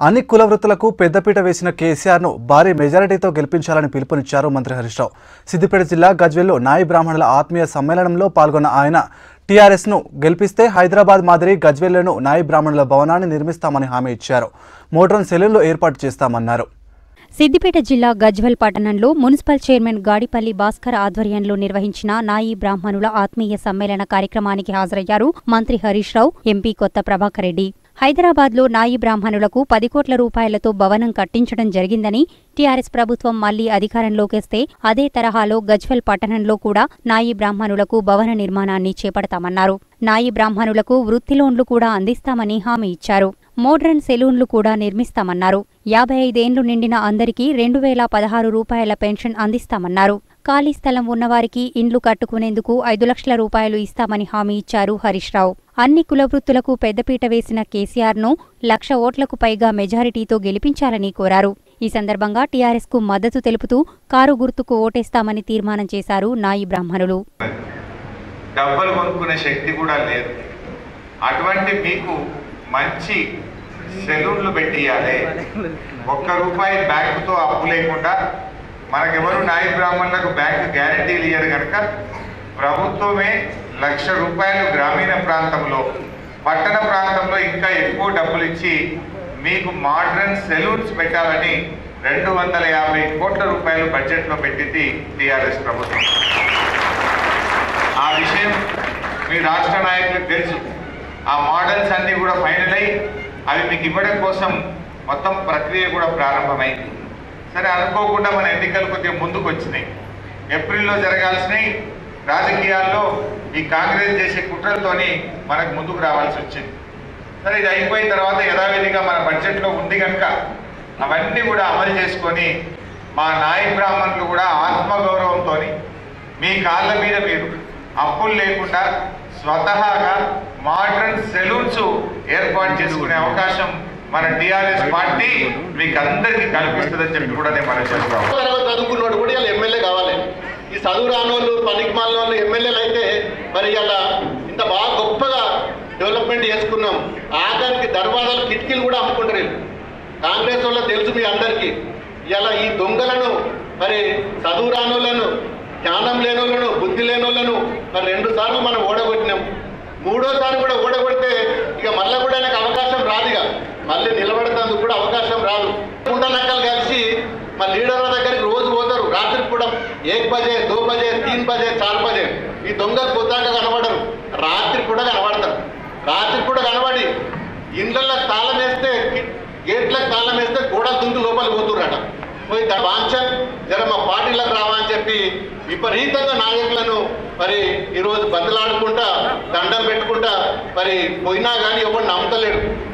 అన్ని కుల వృత్తులకు పెద్దపీట వేసిన కేసీఆర్ను భారీ మెజారిటీతో గెలిపించాలని పిలుపునిచ్చారు మంత్రి హరీష్ రావు సిద్దిపేట జిల్లా గజ్వెల్లో నాయి బ్రాహ్మణుల ఆత్మీయ సమ్మేళనంలో పాల్గొన్న ఆయన టీఆర్ఎస్ను గెలిపిస్తే హైదరాబాద్ మాదిరి గజ్వెల్లోనూ నాయి బ్రాహ్మణుల భవనాన్ని నిర్మిస్తామని హామీ ఇచ్చారు మోడ్రన్ సెలూన్లో ఏర్పాటు చేస్తామన్నారు సిద్దిపేట జిల్లా గజ్వెల్ పట్టణంలో మున్సిపల్ చైర్మన్ గాడిపల్లి భాస్కర్ ఆధ్వర్యంలో నిర్వహించిన నాయి బ్రాహ్మణుల ఆత్మీయ సమ్మేళన కార్యక్రమానికి హాజరయ్యారు మంత్రి హరీష్ రావు ఎంపీ కొత్త ప్రభాకర్ రెడ్డి హైదరాబాద్లో నాయి బ్రాహ్మణులకు పది కోట్ల రూపాయలతో భవనం కట్టించడం జరిగిందని టీఆర్ఎస్ ప్రభుత్వం మళ్లీ అధికారంలోకేస్తే అదే తరహాలో గజ్వెల్ పట్టణంలో కూడా నాయి బ్రాహ్మణులకు భవన నిర్మాణాన్ని చేపడతామన్నారు నాయి బ్రాహ్మణులకు వృత్తి లోన్లు కూడా అందిస్తామని హామీ ఇచ్చారు మోడ్రన్ సెలూన్లు కూడా నిర్మిస్తామన్నారు యాభై ఐదేండ్లు నిండిన అందరికీ రెండు వేల పదహారు రూపాయల పెన్షన్ అందిస్తామన్నారు ఖాళీ స్థలం ఉన్నవారికి ఇండ్లు కట్టుకునేందుకు ఐదు లక్షల రూపాయలు ఇస్తామని హామీ ఇచ్చారు హరీష్ రావు అన్ని కుల వృత్తులకు పెద్దపీట వేసిన కేసీఆర్ను లక్ష ఓట్లకు పైగా మెజారిటీతో గెలిపించాలని కోరారు ఈ సందర్భంగా టీఆర్ఎస్కు మద్దతు తెలుపుతూ కారు గుర్తుకు ఓటేస్తామని తీర్మానం చేశారు నాయి బ్రాహ్మణులు డబ్బులు కొనుక్కునే శక్తి కూడా లేదు అటువంటి మీకు మంచి సెలూన్లు పెట్టియాలి ఒక్క రూపాయి బ్యాంకుతో అప్పు లేకుండా మనకెవరు నాయ బ్రాహ్మణులకు బ్యాంకు గ్యారంటీలు ఇయ్యరు కనుక ప్రభుత్వమే లక్ష రూపాయలు గ్రామీణ ప్రాంతంలో పట్టణ ప్రాంతంలో ఇంకా ఎక్కువ డబ్బులు ఇచ్చి మీకు మోడ్రన్ సెలూన్స్ పెట్టాలని రెండు వందల యాభై కోట్ల రూపాయలు బడ్జెట్లో పెట్టింది టీఆర్ఎస్ ప్రభుత్వం ఆ విషయం మీ రాష్ట్ర నాయకులకు తెలుసు ఆ మోడల్స్ అన్నీ కూడా ఫైనల్ అయ్యి అవి మీకు ఇవ్వడం కోసం మొత్తం ప్రక్రియ కూడా ప్రారంభమైంది సరే అనుకోకుండా మన ఎన్నికలు కొద్దిగా ముందుకు వచ్చినాయి ఏప్రిల్లో జరగాల్సినవి రాజకీయాల్లో ఈ కాంగ్రెస్ చేసే కుట్రలతోని మనకు ముందుకు రావాల్సి వచ్చింది సరే ఇది అయిపోయిన తర్వాత యథావిధిగా మన బడ్జెట్లో ఉంది కనుక అవన్నీ కూడా అమలు చేసుకొని మా నాయ బ్రాహ్మణులు కూడా ఆత్మగౌరవంతో మీ కాళ్ళ మీద మీరు అప్పులు లేకుండా స్వతహాగా మోడర్న్ సెలూన్స్ ఏర్పాటు చేసుకునే అవకాశం మన టిఆర్ఎస్ పార్టీ మీకు అందరికీ కల్పిస్తుందని చెప్పి కూడా నేను మనం చేస్తాం తరగతి చదువుకున్నోడు కూడా ఇలా ఎమ్మెల్యే కావాలి ఈ చదువు రానోళ్ళు పనికి మాలిన వాళ్ళు ఎమ్మెల్యేలు అయితే మరి ఇలా ఇంత బాగా గొప్పగా డెవలప్మెంట్ చేసుకున్నాం ఆఖరికి దర్వాజాలు కిటికీలు కూడా అమ్ముకుంటారు వీళ్ళు. కాంగ్రెస్ వాళ్ళకి తెలుసు మీ అందరికీ ఇలా ఈ దొంగలను మరి చదువు రానోళ్ళను జ్ఞానం లేనోళ్ళను బుద్ధి లేనోళ్ళను మరి రెండు సార్లు మనం ఓడగొట్టినాం మూడోసారి కూడా ఓడగొడితే ఇక మళ్ళీ కూడా నాకు అవకాశం రాదు ఇక మళ్ళీ నిలబడతానికి కూడా అవకాశం రాదు గుంట నక్కలు కలిసి మా లీడర్ల దగ్గరికి రోజు పోతారు రాత్రి కూడా ఏక్ బజే దో బజే తీన్ బజే చార్ బజే ఈ దొంగలు పొద్దాక కనబడరు రాత్రి కూడా కనబడతారు రాత్రి కూడా కనబడి ఇండ్లలో తాళం వేస్తే గేట్లకు తాళం వేస్తే గోడలు దుంకి లోపలికి పోతుర్రట పోయి దా- వాంఛన్ జర మా పార్టీలకు రావా అని చెప్పి విపరీతంగా నాయకులను మరి ఈరోజు బదులాడుకుంటా దండం పెట్టుకుంటా మరి పోయినా కానీ ఎవరు నమ్మతలేడు